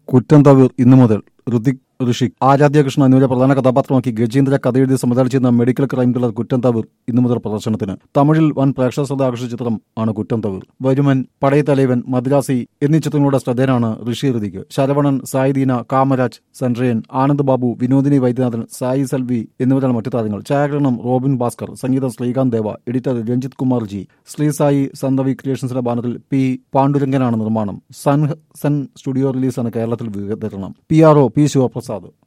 കുറ്റം തവിർ ഇന്നു മുതൽ ഋതിക് ഋഷിക് ആരാധ്യകൃഷ്ണ എന്നിവരെ പ്രധാന കഥാപാത്രമാക്കി ഗജേന്ദ്ര കഥയെഴുതി സംവിധാനം ചെയ്യുന്ന മെഡിക്കൽ ക്രൈം ത്രില്ലർ കുറ്റം തവിർ ഇന്നു മുതൽ പ്രദർശനത്തിന് തമിഴിൽ വൻ പ്രേക്ഷക ശ്രദ്ധ ആകർഷിച്ച ചിത്രം ആണ് കുറ്റം തവിർ വരുമൻ പടയത്തലൈവൻ മദ്രാസി എന്നീ ചിത്രങ്ങളുടെ ശ്രദ്ധേയനാണ് ഋഷി ഋതിക് ശരവണൻ സായിദീന കാമരാജ് സൻഡ്രയൻ ആനന്ദ് ബാബു വിനോദിനി വൈദ്യനാഥൻ സായി സെൽവി എന്നിവരാണ് മറ്റു താരങ്ങൾ ഛായാഗ്രഹണം റോബിൻ ഭാസ്കർ സംഗീതം ശ്രീകാന്ത് ദേവ എഡിറ്റർ രഞ്ജിത് കുമാർ ജി ശ്രീ സായി സന്തവി ക്രിയേഷൻസിന്റെ ബാനറിൽ പി പാണ്ഡുരംഗനാണ് നിർമ്മാണം സൻ സൻ സ്റ്റുഡിയോ റിലീസാണ് കേരളത്തിൽ വിതരണം P R O P Sivaprasad